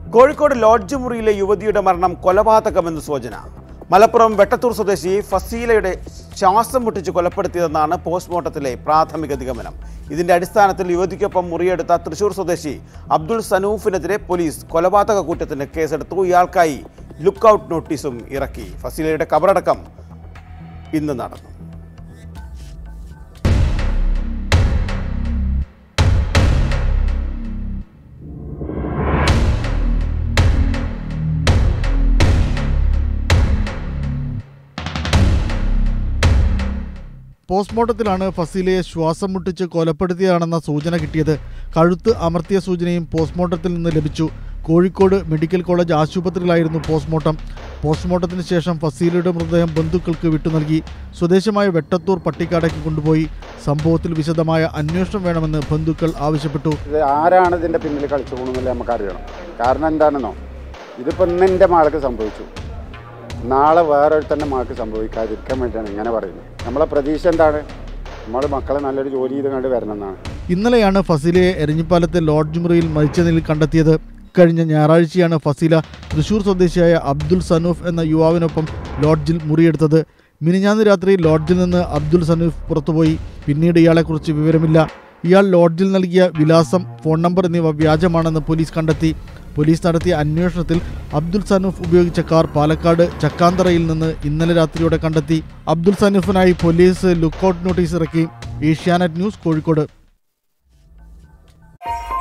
Kozhikode lodge മുറിയിലെ യുവതിയുടെ മരണം കൊലപാതകമെന്ന് സൂചന മലപ്പുറം വെട്ടത്തൂർ സ്വദേശി ഫസീലയുടെ ശ്വാസം മുട്ടിച്ച് കൊലപ്പെടുത്തിയതെന്നാണ് പോസ്റ്റ്മോർട്ടത്തിലെ പ്രാഥമിക നിഗമനം ഇതിന്റെ അടിസ്ഥാനത്തിൽ യുവതിക്കൊപ്പം മുറിയെടുത്ത തൃശൂർ സ്വദേശി അബ്ദുൾ സനൂഫിനെതിരെ പോലീസ് കൊലപാതക കുറ്റത്തിന് കേസെടുത്തു ഇയാൾക്കായി ലുക്കൌട്ട് നോട്ടീസും ഇറക്കി ഫസീലയുടെ കബറടക്കം ഇന്ന് നടന്നു പോസ്റ്റ്മോർട്ടത്തിലാണ് ഫസീലയെ ശ്വാസം മുട്ടിച്ച് കൊലപ്പെടുത്തിയതാണെന്ന സൂചന കിട്ടിയത് കഴുത്ത് അമർത്തിയ സൂചനയും പോസ്റ്റ്മോർട്ടത്തിൽ നിന്ന് ലഭിച്ചു കോഴിക്കോട് മെഡിക്കൽ കോളേജ് ആശുപത്രിയിലായിരുന്നു പോസ്റ്റ്മോർട്ടം പോസ്റ്റ്മോർട്ടത്തിന് ശേഷം ഫസീലയുടെ മൃതദേഹം ബന്ധുക്കൾക്ക് വിട്ടു നൽകി സ്വദേശമായ വെട്ടത്തൂർ പട്ടിക്കാടേക്ക് കൊണ്ടുപോയി സംഭവത്തിൽ വിശദമായ അന്വേഷണം വേണമെന്ന് ബന്ധുക്കൾ ആവശ്യപ്പെട്ടു ഇത് ആരാണ് ഇതിൻ്റെ പിന്നിൽ കളിച്ചു പോകുന്നില്ല നമുക്ക് അറിയണം കാരണം എന്താണെന്നോ ഇതിപ്പോൾ ഇന്ന് എൻ്റെ മകൾക്ക് സംഭവിച്ചു നാളെ വേറൊരുത്തൻ്റെ മകൾക്ക് സംഭവിക്കാതിരിക്കാൻ വേണ്ടിയാണ് ഇങ്ങനെ പറയുന്നത് നമ്മളെ പ്രതീക്ഷ എന്താണ് നമ്മൾ മക്കളെ നല്ലൊരു ജോലി ചെയ്ത് കണ്ട് വരണം എന്നാണ് ഇന്നലെയാണ് ഫസീലയെ എരഞ്ഞിപ്പാലത്തെ ലോഡ്ജ് മുറിയിൽ മരിച്ച നിലയിൽ കണ്ടെത്തിയത് കഴിഞ്ഞ ഞായറാഴ്ചയാണ് ഫസീല തൃശൂർ സ്വദേശിയായ അബ്ദുൾ സനൂഫ് എന്ന യുവാവിനൊപ്പം ലോഡ്ജിൽ മുറിയെടുത്തത് മിനിഞ്ഞാന്ന് രാത്രി ലോഡ്ജിൽ നിന്ന് അബ്ദുൾ സനൂഫ് പുറത്തുപോയി പിന്നീട് ഇയാളെക്കുറിച്ച് വിവരമില്ല ഇയാൾ ലോഡ്ജിൽ നൽകിയ വിലാസം ഫോൺ നമ്പർ എന്നിവ വ്യാജമാണെന്ന് പോലീസ് കണ്ടെത്തി പോലീസ് നടത്തിയ അന്വേഷണത്തിൽ അബ്ദുൾ സനൂഫ് ഉപയോഗിച്ച കാർ പാലക്കാട് ചക്കാന്തറയിൽ നിന്ന് ഇന്നലെ രാത്രിയോടെ കണ്ടെത്തി അബ്ദുൾ സനൂഫിനായി പോലീസ് ലുക്കൌട്ട് നോട്ടീസ് ഇറക്കി ഏഷ്യാനെറ്റ് ന്യൂസ് കോഴിക്കോട്